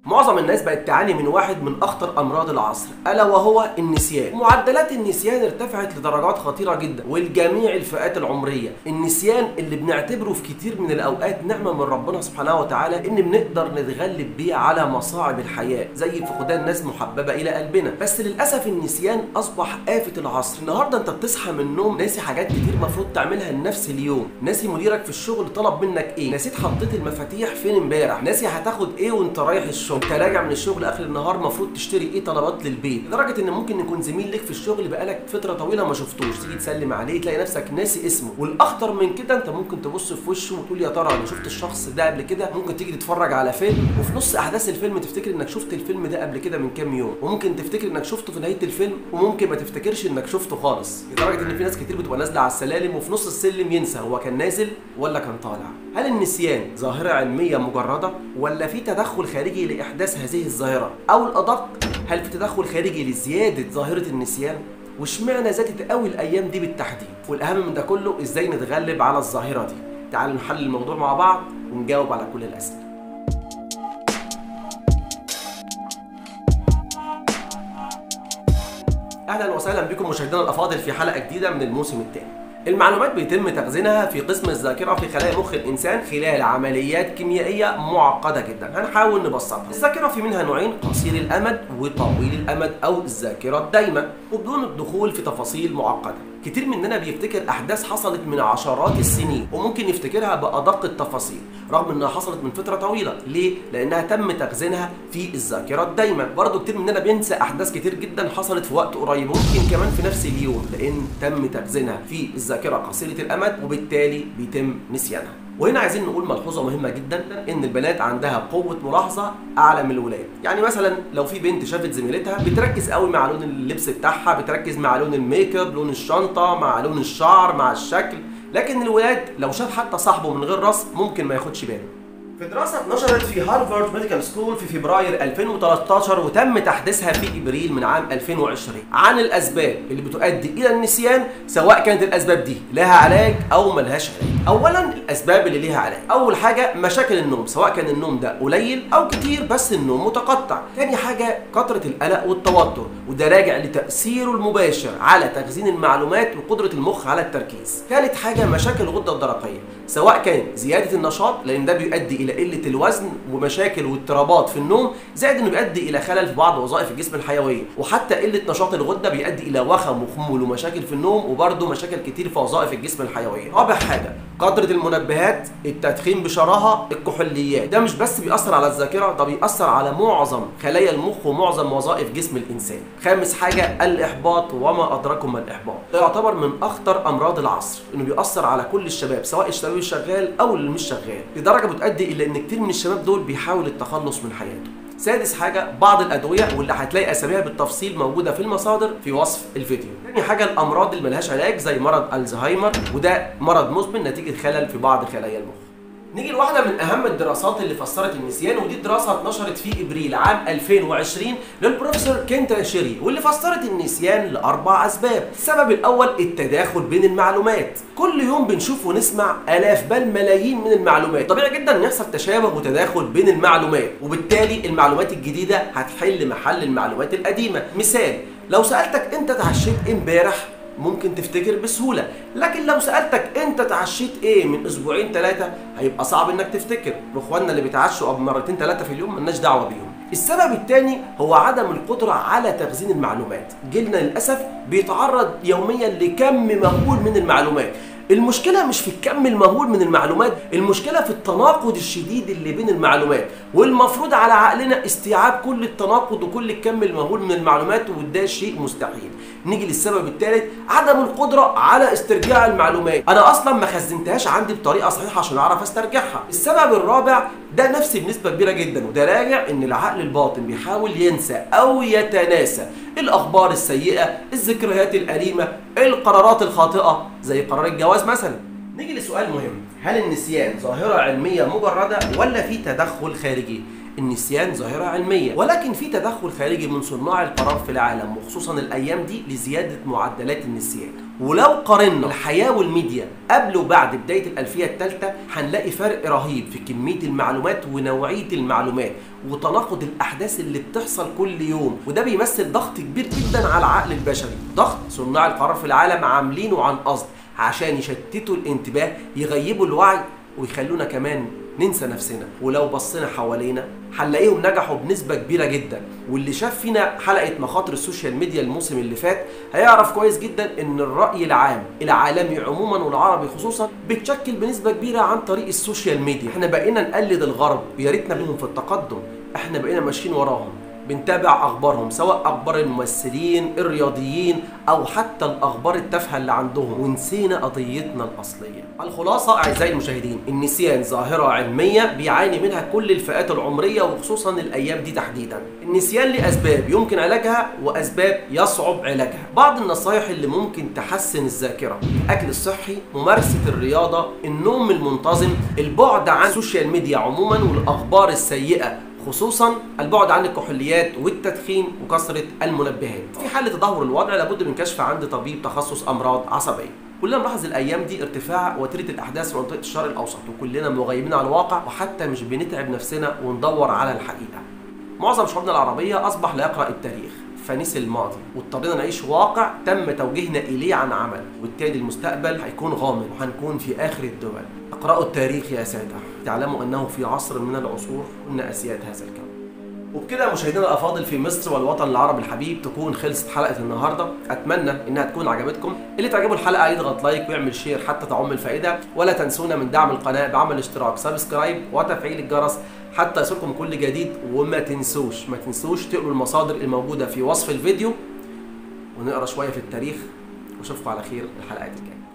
معظم الناس بقت تعاني من واحد من اخطر امراض العصر الا وهو النسيان معدلات النسيان ارتفعت لدرجات خطيره جدا ولجميع الفئات العمريه النسيان اللي بنعتبره في كتير من الاوقات نعمه من ربنا سبحانه وتعالى ان بنقدر نتغلب بيه على مصاعب الحياه زي فقدان ناس محببه الى قلبنا بس للاسف النسيان اصبح آفة العصر النهارده انت بتصحى من النوم ناسي حاجات كتير المفروض تعملها لنفس اليوم ناسي مديرك في الشغل طلب منك ايه نسيت حطيت المفاتيح فين امبارح ناسي هتاخد ايه وانت رايح الشغل انت راجع من الشغل اخر النهار المفروض تشتري ايه طلبات للبيت لدرجه ان ممكن يكون زميل لك في الشغل بقالك فتره طويله ما شفتوش تيجي تسلم عليه تلاقي نفسك ناسي اسمه والاخطر من كده انت ممكن تبص في وشه وتقول يا ترى انا شفت الشخص ده قبل كده ممكن تيجي تتفرج على فيلم وفي نص احداث الفيلم تفتكر انك شفت الفيلم ده قبل كده من كام يوم وممكن تفتكر انك شفته في نهايه الفيلم وممكن ما تفتكرش انك شفته خالص لدرجه ان في ناس كتير بتبقى نازله على السلالم وفي نص السلم ينسى هو كان نازل ولا كان طالع هل النسيان ظاهره علميه مجرده ولا في تدخل خارجي لاحداث هذه الظاهره او الادق هل في تدخل خارجي لزياده ظاهره النسيان واشمعنى زادت قوي الايام دي بالتحديد والاهم من ده كله ازاي نتغلب على الظاهره دي تعالوا نحل الموضوع مع بعض ونجاوب على كل الاسئله اهلا وسهلا بكم مشاهدينا الافاضل في حلقه جديده من الموسم الثاني المعلومات بيتم تخزينها في قسم الذاكره في خلايا مخ الانسان خلال عمليات كيميائيه معقده جدا هنحاول نبسطها الذاكره في منها نوعين قصير الامد وطويل الامد او الذاكره الدايمه وبدون الدخول في تفاصيل معقده كتير مننا بيفتكر احداث حصلت من عشرات السنين وممكن يفتكرها بادق التفاصيل رغم انها حصلت من فتره طويله ليه لانها تم تخزينها في الذاكره الدايمه برضه كتير مننا بينسى احداث كتير جدا حصلت في وقت قريب ممكن كمان في نفس اليوم لان تم تخزينها في الذاكره قصيره الامد وبالتالي بيتم نسيانها وهنا عايزين نقول ملحوظه مهمه جدا ان البنات عندها قوه ملاحظه اعلى من الولاد يعني مثلا لو في بنت شافت زميلتها بتركز قوي مع لون اللبس بتاعها بتركز مع لون الميك اب لون الشنطه مع لون الشعر مع الشكل لكن الولاد لو شاف حتى صاحبه من غير راس ممكن ما ياخدش باله في دراسة اتنشرت في هارفارد ميديكال سكول في فبراير 2013 وتم تحديثها في ابريل من عام 2020 عن الاسباب اللي بتؤدي الى النسيان سواء كانت الاسباب دي لها علاج او ملهاش علاج. اولا الاسباب اللي ليها علاج، اول حاجة مشاكل النوم سواء كان النوم ده قليل او كتير بس النوم متقطع. تاني حاجة كثرة القلق والتوتر وده راجع لتأثيره المباشر على تخزين المعلومات وقدرة المخ على التركيز. ثالث حاجة مشاكل الغدة الدرقية سواء كان زيادة النشاط لان ده بيؤدي الى قله الوزن ومشاكل واضطرابات في النوم زائد انه بيؤدي الى خلل في بعض وظائف الجسم الحيويه وحتى قله نشاط الغده بيؤدي الى وخم وخمول ومشاكل في النوم وبرده مشاكل كتير في وظائف الجسم الحيويه رابع حاجه كثره المنبهات التدخين بشراهه الكحوليات ده مش بس بيأثر على الذاكره ده بيأثر على معظم خلايا المخ ومعظم وظائف جسم الانسان خامس حاجه الاحباط وما ادراكم ما الاحباط ده يعتبر من اخطر امراض العصر انه بيأثر على كل الشباب سواء الشباب الشغال او اللي مش شغال لدرجه بتؤدي الى ان كتير من الشباب دول بيحاول التخلص من حياته سادس حاجة بعض الأدوية واللي هتلاقي أساميها بالتفصيل موجودة في المصادر في وصف الفيديو. تاني حاجة الأمراض اللي ملهاش علاج زي مرض الزهايمر وده مرض مزمن نتيجة خلل في بعض خلايا المخ. نيجي لواحدة من أهم الدراسات اللي فسرت النسيان ودي دراسة اتنشرت في إبريل عام 2020 للبروفيسور كينتا شيري واللي فسرت النسيان لأربع أسباب، السبب الأول التداخل بين المعلومات، كل يوم بنشوف ونسمع آلاف بل ملايين من المعلومات، طبيعي جدا إن يحصل تشابه وتداخل بين المعلومات، وبالتالي المعلومات الجديدة هتحل محل المعلومات القديمة، مثال لو سألتك أنت اتعشيت امبارح ممكن تفتكر بسهوله لكن لو سالتك انت اتعشيت ايه من اسبوعين ثلاثه هيبقى صعب انك تفتكر واخواننا اللي بيتعشوا مرتين ثلاثه في اليوم ملناش دعوه بيهم السبب الثاني هو عدم القدرة على تخزين المعلومات جيلنا للأسف بيتعرض يوميا لكم مهول من المعلومات المشكلة مش في الكم المهول من المعلومات المشكلة في التناقض الشديد اللي بين المعلومات والمفروض على عقلنا استيعاب كل التناقض وكل الكم المهول من المعلومات وده شيء مستحيل نيجي للسبب الثالث عدم القدرة على استرجاع المعلومات انا اصلا ما خزنتهاش عندي بطريقة صحيحة عشان اعرف استرجعها السبب الرابع ده نفسي بنسبة كبيرة جدا وده راجع ان العقل الباطن بيحاول ينسى او يتناسى الاخبار السيئة الذكريات الاليمة القرارات الخاطئة زي قرار الجواز مثلا نيجي لسؤال مهم هل النسيان ظاهرة علمية مجردة ولا في تدخل خارجي النسيان ظاهرة علمية ولكن في تدخل خارجي من صناع القرار في العالم وخصوصا الأيام دي لزيادة معدلات النسيان ولو قارنا الحياة والميديا قبل وبعد بداية الألفية الثالثة هنلاقي فرق رهيب في كمية المعلومات ونوعية المعلومات وتناقض الأحداث اللي بتحصل كل يوم وده بيمثل ضغط كبير جدا على العقل البشري ضغط صناع القرار في العالم عاملينه عن قصد عشان يشتتوا الانتباه يغيبوا الوعي ويخلونا كمان ننسى نفسنا ولو بصينا حوالينا هنلاقيهم نجحوا بنسبة كبيرة جدا واللي شاف فينا حلقة مخاطر السوشيال ميديا الموسم اللي فات هيعرف كويس جدا ان الرأي العام العالمي عموما والعربي خصوصا بتشكل بنسبة كبيرة عن طريق السوشيال ميديا احنا بقينا نقلد الغرب ويا ريتنا بيهم في التقدم احنا بقينا ماشيين وراهم بنتابع اخبارهم سواء اخبار الممثلين الرياضيين او حتى الاخبار التافهه اللي عندهم ونسينا قضيتنا الاصليه الخلاصه اعزائي المشاهدين النسيان ظاهره علميه بيعاني منها كل الفئات العمريه وخصوصا الايام دي تحديدا النسيان لاسباب يمكن علاجها واسباب يصعب علاجها بعض النصائح اللي ممكن تحسن الذاكره الاكل الصحي ممارسه الرياضه النوم المنتظم البعد عن السوشيال ميديا عموما والاخبار السيئه خصوصا البعد عن الكحوليات والتدخين وكثره المنبهات. في حال تدهور الوضع لابد من كشف عند طبيب تخصص امراض عصبيه. كلنا ملاحظ الايام دي ارتفاع وتيره الاحداث في منطقه الشرق الاوسط وكلنا مغيبين على الواقع وحتى مش بنتعب نفسنا وندور على الحقيقه. معظم شعوبنا العربيه اصبح لا يقرا التاريخ فنسي الماضي واضطرينا نعيش واقع تم توجيهنا اليه عن عمل وبالتالي المستقبل هيكون غامض وهنكون في اخر الدول اقرأوا التاريخ يا سادة تعلموا أنه في عصر من العصور كنا أسياد هذا الكون وبكده مشاهدينا الافاضل في مصر والوطن العربي الحبيب تكون خلصت حلقه النهارده اتمنى انها تكون عجبتكم اللي تعجبه الحلقه يضغط لايك ويعمل شير حتى تعم الفائده ولا تنسونا من دعم القناه بعمل اشتراك سبسكرايب وتفعيل الجرس حتى يصلكم كل جديد وما تنسوش ما تنسوش تقروا المصادر الموجوده في وصف الفيديو ونقرا شويه في التاريخ واشوفكم على خير الحلقات الجايه